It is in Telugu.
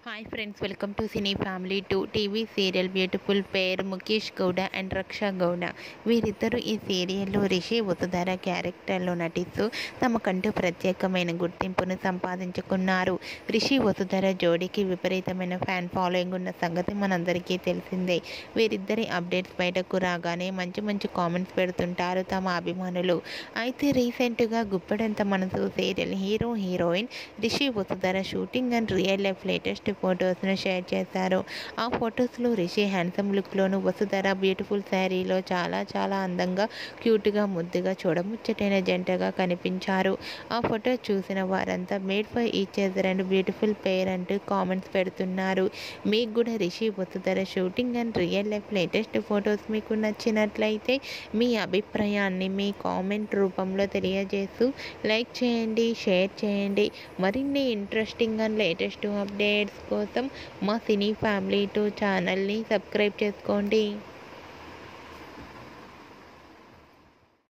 hi friends welcome to Cine Family Two TV serial beautiful pair Mukesh Gowda and Raksha Gowda వీరిద్దరూ ఈ సీరియల్లో రిషి వసుధర క్యారెక్టర్లో నటిస్తూ తమకంటూ ప్రత్యేకమైన గుర్తింపును సంపాదించుకున్నారు రిషి వసుధర జోడీకి విపరీతమైన ఫ్యాన్ ఫాలోయింగ్ ఉన్న సంగతి మనందరికీ తెలిసిందే వీరిద్దరి అప్డేట్స్ బయటకు రాగానే మంచి మంచి కామెంట్స్ పెడుతుంటారు తమ అభిమానులు అయితే రీసెంట్గా Guppedantha Manasu serial hero heroine Rishi Vasudhara shooting and real life latest ఫొటోస్ను షేర్ చేశారు ఆ ఫొటోస్లో రిషి హ్యాండ్సమ్ లుక్లోను వసుధర బ్యూటిఫుల్ శారీలో చాలా చాలా అందంగా క్యూట్గా ముద్దుగా చూడముచ్చటైన జంటగా కనిపించారు ఆ ఫోటో చూసిన వారంతా made for each other and beautiful pair అంటూ కామెంట్స్ పెడుతున్నారు మీకు కూడా Rishi Vasudhara shooting and real life latest photos మీకు నచ్చినట్లయితే మీ అభిప్రాయాన్ని మీ కామెంట్ రూపంలో తెలియజేస్తూ లైక్ చేయండి షేర్ చేయండి మరిన్ని ఇంట్రెస్టింగ్ అండ్ లేటెస్ట్ అప్డేట్స్ కోసం మా సినీ ఫ్యామిలీ టూ ఛానల్ని సబ్స్క్రైబ్ చేసుకోండి